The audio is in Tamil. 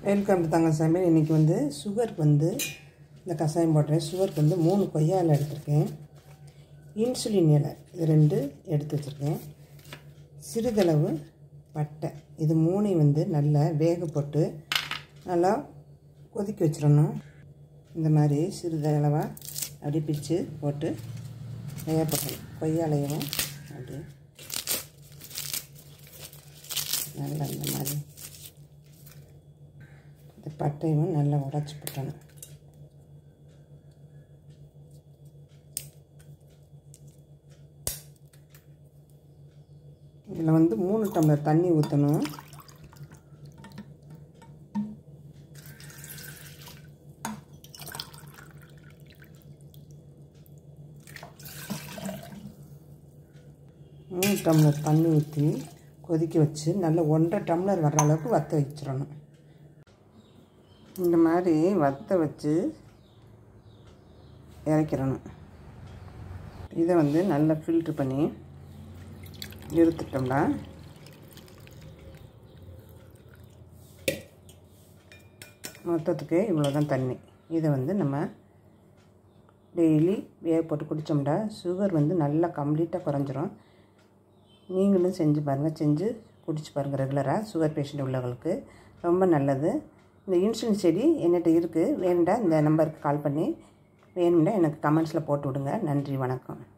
வெல்கம் டு தங்க சமையல் இன்றைக்கி வந்து சுகருக்கு வந்து இந்த கஷாயம் போடுறேன் சுகருக்கு வந்து மூணு கொய்யா இலை எடுத்திருக்கேன் இன்சுலின் இலை இது ரெண்டு எடுத்து வச்சுருக்கேன் சிறிதளவு பட்டை இது மூணையும் வந்து நல்லா வேக போட்டு நல்லா கொதிக்க வச்சிடணும் இந்த மாதிரி சிறிதளவாக அப்படி பிச்சு போட்டு வேக போட்டணும் கொய்யா இலையவும் அப்படி நல்லா இந்த மாதிரி இந்த பட்டையும் நல்லா உடச்சி போட்டணும் இதில் வந்து மூணு டம்ளர் தண்ணி ஊற்றணும் மூணு டம்ளர் தண்ணி ஊற்றி கொதிக்க வச்சு நல்லா ஒன்றரை டம்ளர் வர்ற அளவுக்கு வற்ற வச்சிடணும் இந்த மாதிரி வற்ற வச்சு இறக்கிடணும் இதை வந்து நல்லா ஃபில்ட்ரு பண்ணி எடுத்துட்டோம்னா மொத்தத்துக்கு இவ்வளோ தான் தண்ணி இதை வந்து நம்ம டெய்லி வேக போட்டு குடித்தோம்னா சுகர் வந்து நல்லா கம்ப்ளீட்டாக குறைஞ்சிரும் நீங்களும் செஞ்சு பாருங்கள் செஞ்சு குடிச்சு பாருங்கள் ரெகுலராக சுகர் பேஷண்ட் உள்ளவங்களுக்கு ரொம்ப நல்லது இந்த இன்சுலின் செடி என்கிட்ட இருக்குது வேணுண்டா இந்த நம்பருக்கு கால் பண்ணி வேணும்னா எனக்கு கமெண்ட்ஸில் போட்டு விடுங்க நன்றி வணக்கம்